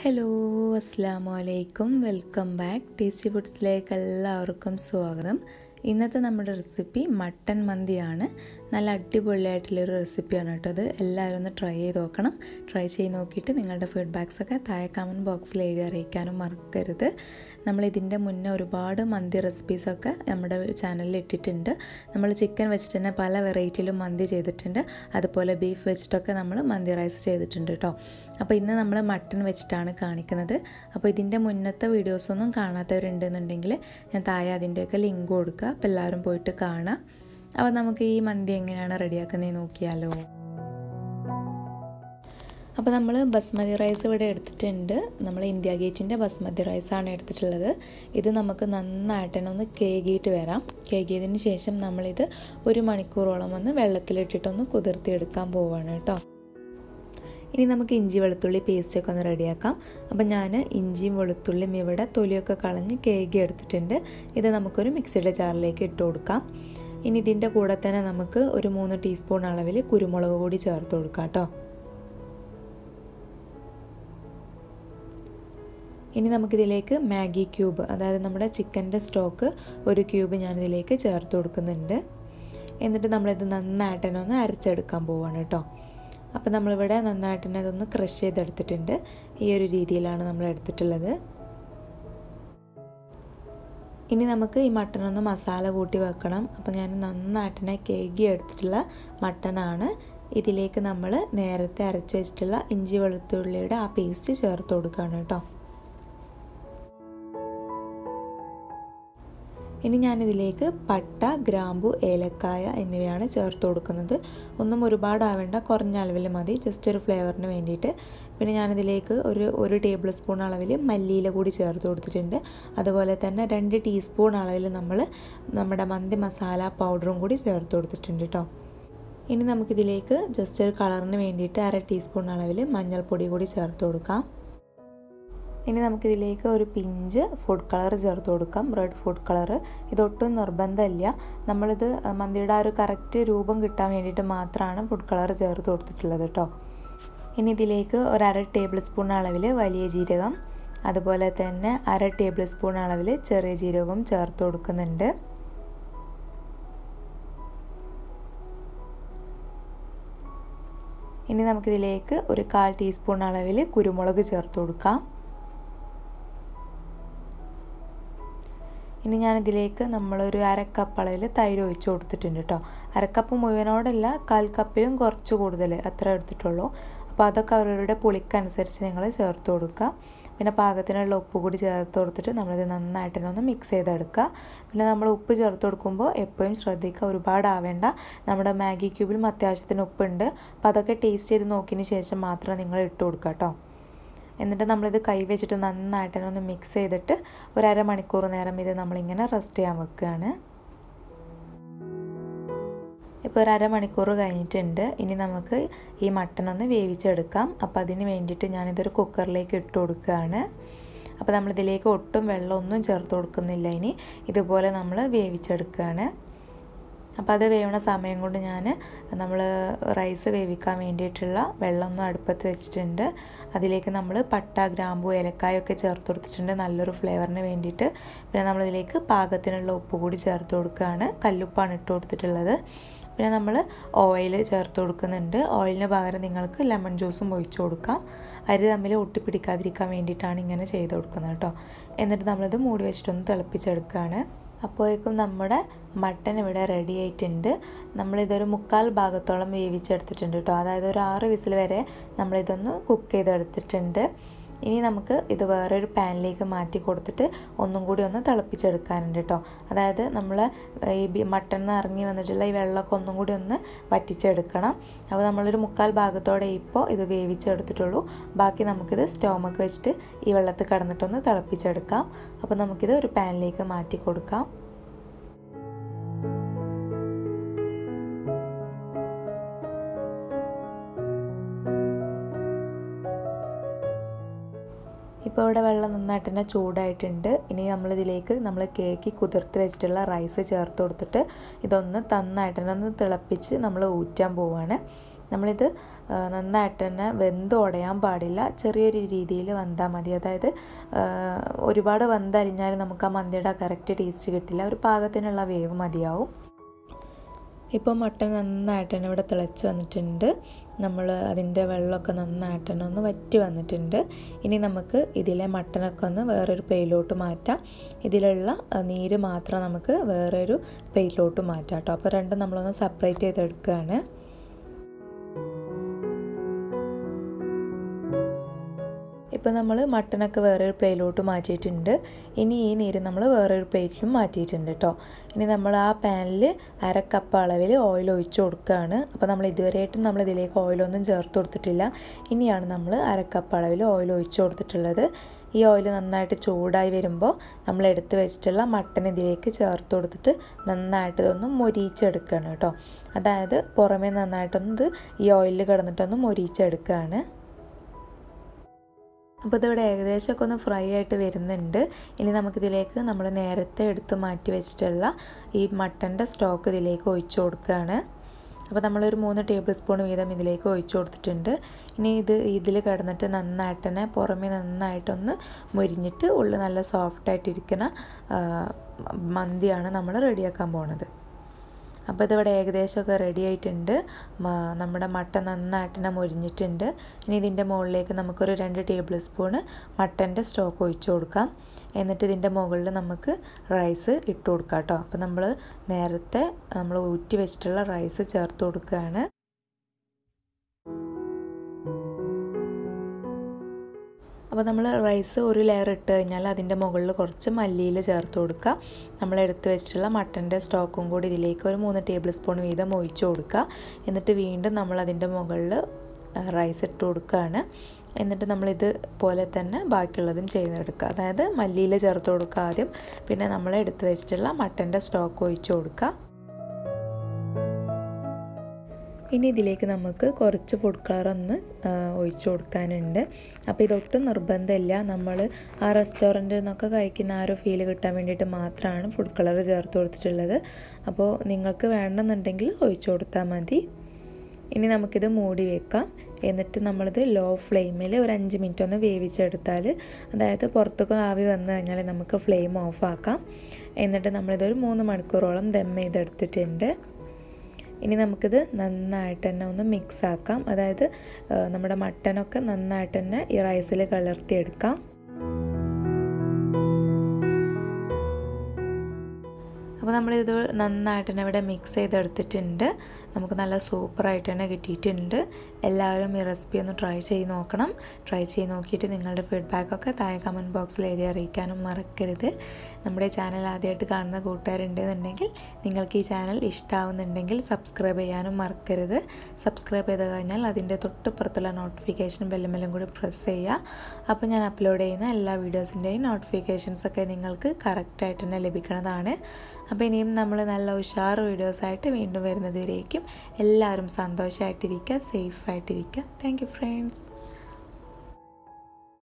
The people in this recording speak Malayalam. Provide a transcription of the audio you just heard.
ഹലോ അസ്സാം വലൈക്കും വെൽക്കം ബാക്ക് ടേസ്റ്റി ഫുഡ്സിലേക്ക് എല്ലാവർക്കും സ്വാഗതം ഇന്നത്തെ നമ്മുടെ റെസിപ്പി മട്ടൻ മന്തിയാണ് നല്ല അടിപൊളിയായിട്ടുള്ളൊരു റെസിപ്പിയാണ് കേട്ടോ അത് എല്ലാവരും ഒന്ന് ട്രൈ ചെയ്ത് നോക്കണം ട്രൈ ചെയ്ത് നോക്കിയിട്ട് നിങ്ങളുടെ ഫീഡ്ബാക്സൊക്കെ താഴെ കമൻറ്റ് ബോക്സിൽ എഴുതി അറിയിക്കാനും മറക്കരുത് നമ്മൾ ഇതിൻ്റെ മുന്നേ ഒരുപാട് മന്തി റെസിപ്പീസൊക്കെ നമ്മുടെ ചാനലിൽ ഇട്ടിട്ടുണ്ട് നമ്മൾ ചിക്കൻ വെച്ചിട്ട് തന്നെ പല വെറൈറ്റിയിലും മന്തി ചെയ്തിട്ടുണ്ട് അതുപോലെ ബീഫ് വെച്ചിട്ടൊക്കെ നമ്മൾ മന്തി റൈസ് ചെയ്തിട്ടുണ്ട് കേട്ടോ അപ്പോൾ ഇന്ന് നമ്മൾ മട്ടൺ വെച്ചിട്ടാണ് കാണിക്കുന്നത് അപ്പോൾ ഇതിൻ്റെ മുന്നത്തെ വീഡിയോസൊന്നും കാണാത്തവരുണ്ടെന്നുണ്ടെങ്കിൽ ഞാൻ താഴെ അതിൻ്റെയൊക്കെ ലിങ്ക് കൊടുക്കുക അപ്പോൾ എല്ലാവരും പോയിട്ട് കാണാം അപ്പോൾ നമുക്ക് ഈ മന്തി എങ്ങനെയാണ് റെഡിയാക്കുന്നത് നോക്കിയാലോ അപ്പോൾ നമ്മൾ ബസ്മതി റൈസ് ഇവിടെ എടുത്തിട്ടുണ്ട് നമ്മൾ ഇന്ത്യ ഗേറ്റിൻ്റെ ബസ്മതി റൈസാണ് എടുത്തിട്ടുള്ളത് ഇത് നമുക്ക് നന്നായിട്ട് തന്നെ ഒന്ന് കേകിയിട്ട് വരാം കേകിയതിന് ശേഷം നമ്മളിത് ഒരു മണിക്കൂറോളം ഒന്ന് വെള്ളത്തിലിട്ടിട്ടൊന്ന് കുതിർത്തിയെടുക്കാൻ പോവാണ് കേട്ടോ ഇനി നമുക്ക് ഇഞ്ചി വെളുത്തുള്ളി പേസ്റ്റൊക്കെ ഒന്ന് റെഡിയാക്കാം അപ്പോൾ ഞാൻ ഇഞ്ചിയും വെളുത്തുള്ളിയും ഇവിടെ തൊലിയൊക്കെ കളഞ്ഞ് കേകി എടുത്തിട്ടുണ്ട് ഇത് നമുക്കൊരു മിക്സിയുടെ ജാറിലേക്ക് ഇട്ട് കൊടുക്കാം ഇനി ഇതിൻ്റെ കൂടെ തന്നെ നമുക്ക് ഒരു മൂന്ന് ടീസ്പൂൺ അളവിൽ കുരുമുളക് കൂടി ചേർത്ത് കൊടുക്കാം കേട്ടോ ഇനി നമുക്കിതിലേക്ക് മാഗി ക്യൂബ് അതായത് നമ്മുടെ ചിക്കൻ്റെ സ്റ്റോക്ക് ഒരു ക്യൂബ് ഞാനിതിലേക്ക് ചേർത്ത് കൊടുക്കുന്നുണ്ട് എന്നിട്ട് നമ്മളിത് നന്നായിട്ട് തന്നെ ഒന്ന് അരച്ചെടുക്കാൻ പോവാണ് കേട്ടോ അപ്പോൾ നമ്മളിവിടെ നന്നായിട്ട് തന്നെ അതൊന്ന് ക്രഷ് ചെയ്തെടുത്തിട്ടുണ്ട് ഈ ഒരു രീതിയിലാണ് നമ്മൾ എടുത്തിട്ടുള്ളത് ഇനി നമുക്ക് ഈ മട്ടനൊന്ന് മസാല കൂട്ടി വെക്കണം അപ്പോൾ ഞാൻ നന്നായിട്ട് തന്നെ കേകി എടുത്തിട്ടുള്ള മട്ടനാണ് ഇതിലേക്ക് നമ്മൾ നേരത്തെ അരച്ച് വെച്ചിട്ടുള്ള ഇഞ്ചി വെളുത്തുള്ളിയുടെ ആ പേസ്റ്റ് ചേർത്ത് കൊടുക്കുകയാണ് കേട്ടോ ഇനി ഞാനിതിലേക്ക് പട്ട ഗ്രാമ്പു ഏലക്കായ എന്നിവയാണ് ചേർത്ത് കൊടുക്കുന്നത് ഒന്നും ഒരുപാടാവേണ്ട കുറഞ്ഞ അളവിൽ മതി ജസ്റ്റ് ഒരു ഫ്ലേവറിന് വേണ്ടിയിട്ട് പിന്നെ ഞാനിതിലേക്ക് ഒരു ഒരു ടേബിൾ സ്പൂൺ അളവിൽ മല്ലിയില കൂടി ചേർത്ത് കൊടുത്തിട്ടുണ്ട് അതുപോലെ തന്നെ രണ്ട് ടീസ്പൂൺ അളവിൽ നമ്മൾ നമ്മുടെ മന്തി മസാല പൗഡറും കൂടി ചേർത്ത് കൊടുത്തിട്ടുണ്ട് കേട്ടോ ഇനി നമുക്കിതിലേക്ക് ജസ്റ്റ് ഒരു കളറിന് വേണ്ടിയിട്ട് അര ടീസ്പൂൺ അളവിൽ മഞ്ഞൾപ്പൊടി കൂടി ചേർത്ത് കൊടുക്കാം ഇനി നമുക്കിതിലേക്ക് ഒരു പിഞ്ച് ഫുഡ് കളർ ചേർത്ത് കൊടുക്കാം റെഡ് ഫുഡ് കളർ ഇതൊട്ടും നിർബന്ധമില്ല നമ്മളിത് മന്തിയുടെ ആ ഒരു കറക്റ്റ് രൂപം കിട്ടാൻ വേണ്ടിയിട്ട് മാത്രമാണ് ഫുഡ് കളർ ചേർത്ത് കൊടുത്തിട്ടുള്ളത് കേട്ടോ ഇനി ഇതിലേക്ക് ഒരു അര ടേബിൾ സ്പൂൺ അളവിൽ വലിയ ജീരകം അതുപോലെ തന്നെ അര ടേബിൾ സ്പൂൺ അളവിൽ ചെറിയ ജീരകവും ചേർത്ത് കൊടുക്കുന്നുണ്ട് ഇനി നമുക്കിതിലേക്ക് ഒരു കാൽ ടീസ്പൂൺ അളവിൽ കുരുമുളക് ചേർത്ത് കൊടുക്കാം ഇനി ഞാനിതിലേക്ക് നമ്മളൊരു അരക്കപ്പ് അളവിൽ തൈര് ഒഴിച്ച് കൊടുത്തിട്ടുണ്ട് കേട്ടോ അരക്കപ്പ് മുഴുവനോടല്ല കാൽ കപ്പിലും കുറച്ച് കൂടുതൽ അത്ര എടുത്തിട്ടുള്ളൂ അപ്പോൾ അതൊക്കെ അവരുടെ പുളിക്കനുസരിച്ച് നിങ്ങൾ ചേർത്ത് കൊടുക്കുക പിന്നെ പാകത്തിനുള്ള ഉപ്പ് കൂടി ചേർത്ത് കൊടുത്തിട്ട് നമ്മളിത് നന്നായിട്ട് തന്നെ ഒന്ന് മിക്സ് ചെയ്തെടുക്കുക പിന്നെ നമ്മൾ ഉപ്പ് ചേർത്ത് കൊടുക്കുമ്പോൾ എപ്പോഴും ശ്രദ്ധിക്കുക ഒരുപാട് ആവേണ്ട നമ്മുടെ മാഗി ക്യൂബിലും അത്യാവശ്യത്തിന് ഉപ്പുണ്ട് അപ്പോൾ അതൊക്കെ ടേസ്റ്റ് ചെയ്ത് നോക്കിയതിന് ശേഷം മാത്രം നിങ്ങൾ ഇട്ട് കൊടുക്കുക കേട്ടോ എന്നിട്ട് നമ്മളിത് കൈ വെച്ചിട്ട് നന്നായിട്ട് തന്നെ ഒന്ന് മിക്സ് ചെയ്തിട്ട് ഒരു അരമണിക്കൂർ നേരം ഇത് നമ്മളിങ്ങനെ റെസ്റ്റ് ചെയ്യാൻ വെക്കുകയാണ് ഇപ്പോൾ ഒരു അരമണിക്കൂർ കഴിഞ്ഞിട്ടുണ്ട് ഇനി നമുക്ക് ഈ മട്ടൺ ഒന്ന് വേവിച്ചെടുക്കാം അപ്പോൾ അതിന് വേണ്ടിയിട്ട് ഞാനിതൊരു കുക്കറിലേക്ക് ഇട്ട് കൊടുക്കുകയാണ് അപ്പോൾ നമ്മളിതിലേക്ക് ഒട്ടും വെള്ളമൊന്നും ചേർത്ത് കൊടുക്കുന്നില്ല ഇനി ഇതുപോലെ നമ്മൾ വേവിച്ചെടുക്കുകയാണ് അപ്പോൾ അത് വേവണ സമയം കൊണ്ട് ഞാൻ നമ്മൾ റൈസ് വേവിക്കാൻ വേണ്ടിയിട്ടുള്ള വെള്ളം ഒന്ന് അടുപ്പത്ത് വെച്ചിട്ടുണ്ട് അതിലേക്ക് നമ്മൾ പട്ട ഗ്രാമ്പു ഏലക്കായൊക്കെ ചേർത്ത് കൊടുത്തിട്ടുണ്ട് നല്ലൊരു ഫ്ലേവറിന് വേണ്ടിയിട്ട് പിന്നെ നമ്മളിതിലേക്ക് പാകത്തിനുള്ള ഉപ്പ് കൂടി ചേർത്ത് കൊടുക്കുകയാണ് കല്ലുപ്പാണ് ഇട്ട് കൊടുത്തിട്ടുള്ളത് പിന്നെ നമ്മൾ ഓയിൽ ചേർത്ത് കൊടുക്കുന്നുണ്ട് ഓയിലിന് പകരം നിങ്ങൾക്ക് ലെമൺ ജ്യൂസും ഒഴിച്ചു കൊടുക്കാം അരി തമ്മിൽ ഒട്ടിപ്പിടിക്കാതിരിക്കാൻ വേണ്ടിയിട്ടാണ് ഇങ്ങനെ ചെയ്ത് കൊടുക്കുന്നത് കേട്ടോ എന്നിട്ട് നമ്മളിത് മൂടി വെച്ചിട്ടൊന്ന് തിളപ്പിച്ചെടുക്കുകയാണ് അപ്പോഴേക്കും നമ്മുടെ മട്ടൻ ഇവിടെ റെഡി ആയിട്ടുണ്ട് നമ്മളിതൊരു മുക്കാൽ ഭാഗത്തോളം വേവിച്ചെടുത്തിട്ടുണ്ട് കേട്ടോ അതായത് ഒരു ആറ് വിസിൽ വരെ നമ്മളിതൊന്ന് കുക്ക് ചെയ്തെടുത്തിട്ടുണ്ട് ഇനി നമുക്ക് ഇത് വേറൊരു പാനിലേക്ക് മാറ്റി കൊടുത്തിട്ട് ഒന്നും കൂടി ഒന്ന് തിളപ്പിച്ചെടുക്കാനുണ്ട് കേട്ടോ അതായത് നമ്മൾ ഈ മട്ടൺ നിന്ന് ഇറങ്ങി വന്നിട്ടുള്ള ഈ വെള്ളമൊക്കെ ഒന്നും കൂടി ഒന്ന് വറ്റിച്ചെടുക്കണം അപ്പോൾ നമ്മളൊരു മുക്കാൽ ഭാഗത്തോടെ ഇപ്പോൾ ഇത് വേവിച്ചെടുത്തിട്ടുള്ളൂ ബാക്കി നമുക്കിത് സ്റ്റോമൊക്കെ വെച്ചിട്ട് ഈ വെള്ളത്തിൽ കടന്നിട്ടൊന്ന് തിളപ്പിച്ചെടുക്കാം അപ്പോൾ നമുക്കിത് ഒരു പാനിലേക്ക് മാറ്റി കൊടുക്കാം ഇപ്പോൾ ഇവിടെ വെള്ളം നന്നായിട്ട് തന്നെ ചൂടായിട്ടുണ്ട് ഇനി നമ്മളിതിലേക്ക് നമ്മൾ കേക്ക് കുതിർത്ത് വെച്ചിട്ടുള്ള റൈസ് ചേർത്ത് കൊടുത്തിട്ട് ഇതൊന്ന് നന്നായിട്ട് തന്നെ ഒന്ന് തിളപ്പിച്ച് നമ്മൾ ഊറ്റാൻ പോവുകയാണ് നമ്മളിത് നന്നായിട്ട് തന്നെ വെന്ത് ഉടയാൻ പാടില്ല ചെറിയൊരു രീതിയിൽ വെന്താൽ മതി അതായത് ഒരുപാട് വെന്തരിഞ്ഞാൽ നമുക്ക് ആ മന്തിയുടെ കറക്റ്റ് ടേസ്റ്റ് കിട്ടില്ല ഒരു പാകത്തിനുള്ള വേവ് മതിയാവും ഇപ്പോൾ മട്ടൻ നന്നായിട്ട് തന്നെ ഇവിടെ തിളച്ച് വന്നിട്ടുണ്ട് നമ്മൾ അതിൻ്റെ വെള്ളമൊക്കെ നന്നായിട്ട് തന്നെ ഒന്ന് വറ്റി വന്നിട്ടുണ്ട് ഇനി നമുക്ക് ഇതിലെ മട്ടനൊക്കെ ഒന്ന് വേറൊരു പ്ലേയിലോട്ട് മാറ്റാം ഇതിലുള്ള നീര് മാത്രം നമുക്ക് വേറൊരു പ്ലേറ്റിലോട്ട് മാറ്റാം കേട്ടോ അപ്പോൾ രണ്ടും നമ്മളൊന്ന് സെപ്പറേറ്റ് ചെയ്തെടുക്കുകയാണ് ഇപ്പോൾ നമ്മൾ മട്ടനൊക്കെ വേറൊരു പ്ലേറ്റിലോട്ട് മാറ്റിയിട്ടുണ്ട് ഇനി ഈ നീര് നമ്മൾ വേറൊരു പ്ലേറ്റിലും മാറ്റിയിട്ടുണ്ട് കേട്ടോ ഇനി നമ്മൾ ആ പാനിൽ അര കപ്പ് അളവിൽ ഓയിൽ ഒഴിച്ചു കൊടുക്കുകയാണ് അപ്പോൾ നമ്മൾ ഇതുവരെയായിട്ടും നമ്മൾ ഇതിലേക്ക് ഓയിലൊന്നും ചേർത്ത് കൊടുത്തിട്ടില്ല ഇനിയാണ് നമ്മൾ അര കപ്പ് അളവിൽ ഓയിൽ ഒഴിച്ചു കൊടുത്തിട്ടുള്ളത് ഈ ഓയിൽ നന്നായിട്ട് ചൂടായി വരുമ്പോൾ നമ്മൾ എടുത്ത് വെച്ചിട്ടുള്ള മട്ടൻ ഇതിലേക്ക് ചേർത്ത് കൊടുത്തിട്ട് നന്നായിട്ട് ഇതൊന്ന് മൊരിയിച്ചെടുക്കുകയാണ് കേട്ടോ അതായത് പുറമേ നന്നായിട്ടൊന്ന് ഇത് ഈ ഓയിലിൽ കിടന്നിട്ടൊന്ന് മൊരിയിച്ചെടുക്കുകയാണ് അപ്പോൾ ഇതിവിടെ ഏകദേശമൊക്കെ ഒന്ന് ഫ്രൈ ആയിട്ട് വരുന്നുണ്ട് ഇനി നമുക്കിതിലേക്ക് നമ്മൾ നേരത്തെ എടുത്ത് മാറ്റി വെച്ചിട്ടുള്ള ഈ മട്ടൻ്റെ സ്റ്റോക്ക് ഇതിലേക്ക് ഒഴിച്ചു കൊടുക്കുകയാണ് അപ്പോൾ നമ്മളൊരു മൂന്ന് ടേബിൾ സ്പൂൺ വീതം ഇതിലേക്ക് ഒഴിച്ചു കൊടുത്തിട്ടുണ്ട് ഇനി ഇത് ഇതിൽ കിടന്നിട്ട് നന്നായിട്ട് തന്നെ പുറമേ നന്നായിട്ടൊന്ന് മുരിഞ്ഞിട്ട് ഉള്ളിൽ നല്ല സോഫ്റ്റായിട്ടിരിക്കുന്ന മന്തിയാണ് നമ്മൾ റെഡിയാക്കാൻ പോണത് അപ്പോൾ ഇതിവിടെ ഏകദേശമൊക്കെ റെഡി ആയിട്ടുണ്ട് നമ്മുടെ മട്ടൻ നന്നായിട്ട് തന്നെ മുരിഞ്ഞിട്ടുണ്ട് ഇനി ഇതിൻ്റെ മുകളിലേക്ക് നമുക്കൊരു രണ്ട് ടേബിൾ സ്പൂണ് മട്ടൻ്റെ സ്റ്റോക്ക് ഒഴിച്ചു കൊടുക്കാം എന്നിട്ട് ഇതിൻ്റെ മുകളിൽ നമുക്ക് റൈസ് ഇട്ട് കൊടുക്കാം കേട്ടോ അപ്പോൾ നമ്മൾ നേരത്തെ നമ്മൾ ഊറ്റി വെച്ചിട്ടുള്ള റൈസ് ചേർത്ത് കൊടുക്കുകയാണ് അപ്പോൾ നമ്മൾ റൈസ് ഒരു ലെയർ ഇട്ട് കഴിഞ്ഞാൽ അതിൻ്റെ മുകളിൽ കുറച്ച് മല്ലിയിൽ ചേർത്ത് കൊടുക്കുക നമ്മൾ എടുത്ത് വെച്ചിട്ടുള്ള മട്ടൻ്റെ സ്റ്റോക്കും കൂടി ഇതിലേക്ക് ഒരു മൂന്ന് ടേബിൾ സ്പൂൺ വീതം ഒഴിച്ചു കൊടുക്കുക എന്നിട്ട് വീണ്ടും നമ്മൾ അതിൻ്റെ മുകളിൽ റൈസ് ഇട്ട് കൊടുക്കുകയാണ് എന്നിട്ട് നമ്മളിത് പോലെ തന്നെ ബാക്കിയുള്ളതും ചെയ്തെടുക്കുക അതായത് മല്ലിയിൽ ചേർത്ത് കൊടുക്കുക ആദ്യം പിന്നെ നമ്മൾ എടുത്ത് വെച്ചിട്ടുള്ള മട്ടൻ്റെ സ്റ്റോക്ക് ഒഴിച്ചു കൊടുക്കുക ഇനി ഇതിലേക്ക് നമുക്ക് കുറച്ച് ഫുഡ് കളർ ഒന്ന് ഒഴിച്ചു കൊടുക്കാനുണ്ട് അപ്പോൾ ഇതൊട്ടും നിർബന്ധമില്ല നമ്മൾ ആ റെസ്റ്റോറൻറ്റിൽ നിന്നൊക്കെ കഴിക്കുന്ന ആ ഒരു ഫീൽ കിട്ടാൻ വേണ്ടിയിട്ട് മാത്രമാണ് ഫുഡ് കളർ ചേർത്ത് കൊടുത്തിട്ടുള്ളത് അപ്പോൾ നിങ്ങൾക്ക് വേണമെന്നുണ്ടെങ്കിൽ ഒഴിച്ചു കൊടുത്താൽ മതി ഇനി നമുക്കിത് മൂടി വെക്കാം എന്നിട്ട് നമ്മളിത് ലോ ഫ്ലെയിമിൽ ഒരു അഞ്ച് മിനിറ്റ് ഒന്ന് വേവിച്ചെടുത്താൽ അതായത് പുറത്തൊക്കെ ആവി വന്നു കഴിഞ്ഞാൽ നമുക്ക് ഫ്ലെയിം ഓഫ് ആക്കാം എന്നിട്ട് നമ്മളിതൊരു മൂന്ന് മണിക്കൂറോളം ദം ചെയ്തെടുത്തിട്ടുണ്ട് ഇനി നമുക്കിത് നന്നായിട്ട് തന്നെ ഒന്ന് മിക്സ് ആക്കാം അതായത് നമ്മുടെ മട്ടനൊക്കെ നന്നായിട്ട് തന്നെ ഈ റൈസിൽ കലർത്തിയെടുക്കാം അപ്പോൾ നമ്മളിത് നന്നായിട്ട് തന്നെ ഇവിടെ മിക്സ് ചെയ്തെടുത്തിട്ടുണ്ട് നമുക്ക് നല്ല സൂപ്പറായിട്ട് തന്നെ കിട്ടിയിട്ടുണ്ട് എല്ലാവരും ഈ റെസിപ്പി ഒന്ന് ട്രൈ ചെയ്ത് നോക്കണം ട്രൈ ചെയ്ത് നോക്കിയിട്ട് നിങ്ങളുടെ ഫീഡ്ബാക്കൊക്കെ താഴെ കമൻറ്റ് ബോക്സിൽ എഴുതി അറിയിക്കാനും മറക്കരുത് നമ്മുടെ ചാനൽ ആദ്യമായിട്ട് കാണുന്ന കൂട്ടുകാരുണ്ടെന്നുണ്ടെങ്കിൽ നിങ്ങൾക്ക് ഈ ചാനൽ ഇഷ്ടമാവുന്നുണ്ടെങ്കിൽ സബ്സ്ക്രൈബ് ചെയ്യാനും മറക്കരുത് സബ്സ്ക്രൈബ് ചെയ്ത് കഴിഞ്ഞാൽ അതിൻ്റെ തൊട്ടുപുറത്തുള്ള നോട്ടിഫിക്കേഷൻ ബെല്ലുമെല്ലാം കൂടി പ്രസ് ചെയ്യുക അപ്പോൾ ഞാൻ അപ്ലോഡ് ചെയ്യുന്ന എല്ലാ വീഡിയോസിൻ്റെയും നോട്ടിഫിക്കേഷൻസൊക്കെ നിങ്ങൾക്ക് കറക്റ്റായിട്ട് തന്നെ ലഭിക്കുന്നതാണ് അപ്പോൾ ഇനിയും നമ്മൾ നല്ല ഉഷാർ വീഡിയോസായിട്ട് വീണ്ടും വരുന്നത് വരേക്കും എല്ലാവരും സന്തോഷമായിട്ടിരിക്കുക സേഫായിട്ടിരിക്കുക താങ്ക് യു ഫ്രണ്ട്സ്